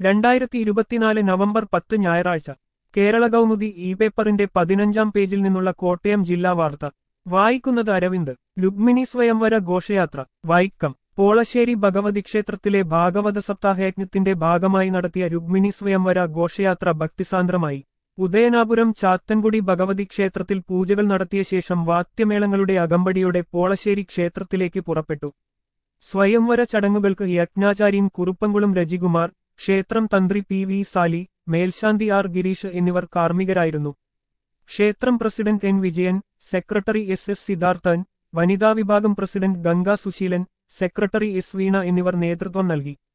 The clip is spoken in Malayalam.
രണ്ടായിരത്തി ഇരുപത്തിനാല് നവംബർ പത്ത് ഞായറാഴ്ച കേരള കൗമുദി ഇ പേപ്പറിന്റെ പതിനഞ്ചാം പേജിൽ നിന്നുള്ള കോട്ടയം ജില്ലാ വാർത്ത വായിക്കുന്നത് അരവിന്ദ് രുക്മിണി സ്വയംവര ഘോഷയാത്ര വൈക്കം പോളശ്ശേരി ഭഗവതി ക്ഷേത്രത്തിലെ ഭാഗവത സപ്താഹയജ്ഞത്തിന്റെ ഭാഗമായി നടത്തിയ രുക്മിണി സ്വയംവര ഘോഷയാത്ര ഭക്തിസാന്ദ്രമായി ഉദയനാപുരം ചാത്തൻകുടി ഭഗവതി ക്ഷേത്രത്തിൽ പൂജകൾ നടത്തിയ ശേഷം വാദ്യമേളങ്ങളുടെ അകമ്പടിയോടെ പോളശ്ശേരി ക്ഷേത്രത്തിലേക്ക് പുറപ്പെട്ടു സ്വയംവര ചടങ്ങുകൾക്ക് യജ്ഞാചാര്യൻ കുറുപ്പംകുളം രജികുമാർ ക്ഷേത്രം തന്ത്രി പി വി സാലി മേൽശാന്തി ആർ ഗിരീഷ് എന്നിവർ കാർമ്മികരായിരുന്നു ക്ഷേത്രം president N Vijayan secretary S S Siddharthan വനിതാ വിഭാഗം president Ganga Susheelan secretary S Veena എന്നിവർ നേതൃത്വം നൽകി